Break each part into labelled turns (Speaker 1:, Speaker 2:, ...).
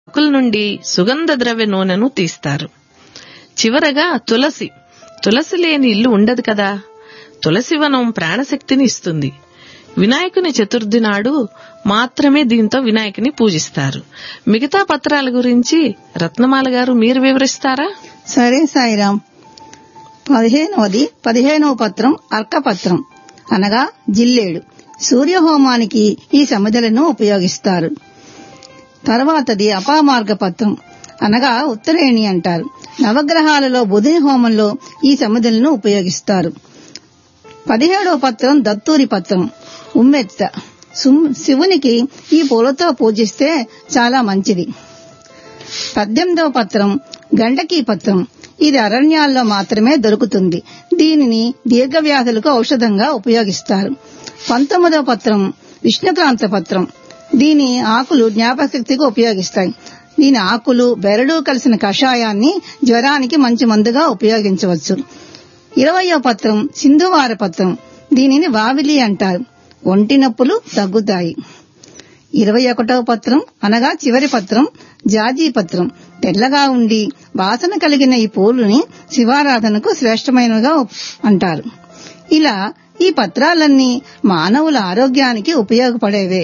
Speaker 1: ఆకుల నుండి సుగంధ ద్రవ్య నూనెను తీస్తారు చివరగా తులసి తులసి లేని ఇల్లు ఉండదు కదా తులసి వనం ప్రాణశక్తిని ఇస్తుంది వినాయకుని చతుర్థి నాడు మాత్రమే దీంతో వినాయకుని పూజిస్తారు మిగతా పత్రాల గురించి రత్నమాల గారు మీరు వివరిస్తారా
Speaker 2: సరే సాయిరాం పదిహేనవది పదిహేనవ పత్రం అర్కపత్రం అనగా జిల్లేడు సూర్యహోమానికి ఈ సమిధలను ఉపయోగిస్తారు తర్వాతది అపామార్గ పత్రం అనగా ఉత్తరేణి అంటారు నవగ్రహాలలో బుధుని హోమంలో ఈ సమిధలను ఉపయోగిస్తారు పదిహేడవ పత్రం దత్తూరి పత్రం ఉమ్మెత్త సుమ్- శివునికి ఈ పూలతో పూజిస్తే చాలా మంచిది పద్దెనిమిదవ పత్రం గండకీ పత్రం ఇది అరణ్యాల్లో మాత్రమే దొరుకుతుంది దీనిని దీర్ఘవ్యాధులకు ఔషధంగా ఉపయోగిస్తారు పంతొమ్మిదవ పత్రం విష్ణుక్రాంత పత్రం దీని ఆకులు జ్ఞాపకశక్తికి ఉపయోగిస్తాయి దీని ఆకులు బెరడు కలిసిన కషాయాన్ని జ్వరానికి మంచి మందుగా ఉపయోగించవచ్చు ఇరవయో పత్రం సింధువార పత్రం దీనిని వావిలి అంటారు ఒంటి నొప్పులు తగ్గుతాయి ఇరవై ఒకటవ పత్రం అనగా చివరి పత్రం జాజీ పత్రం తెల్లగా ఉండి వాసన కలిగిన ఈ పూలుని శివారాధనకు శ్రేష్టమైనవిగా అంటారు ఇలా ఈ పత్రాలన్నీ మానవుల ఆరోగ్యానికి ఉపయోగపడేవే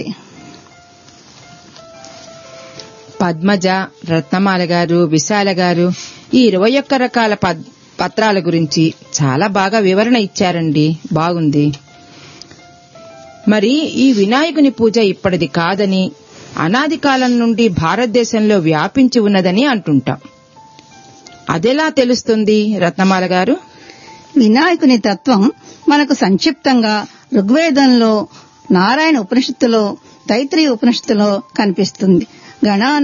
Speaker 3: పద్మజ రత్నమాల గారు విశాల గారు ఈ ఇరవై ఒక్క రకాల పద్- పత్రాల గురించి చాలా బాగా వివరణ ఇచ్చారండి బాగుంది మరి ఈ వినాయకుని పూజ ఇప్పటిది కాదని అనాది కాలం నుండి భారతదేశంలో వ్యాపించి ఉన్నదని అంటుంటాం అదెలా తెలుస్తుంది రత్నమాల గారు
Speaker 2: వినాయకుని తత్వం మనకు సంక్షిప్తంగా ఋగ్వేదంలో నారాయణ ఉపనిషత్తులో తైత్రీయ ఉపనిషత్తులో కనిపిస్తుంది గణాన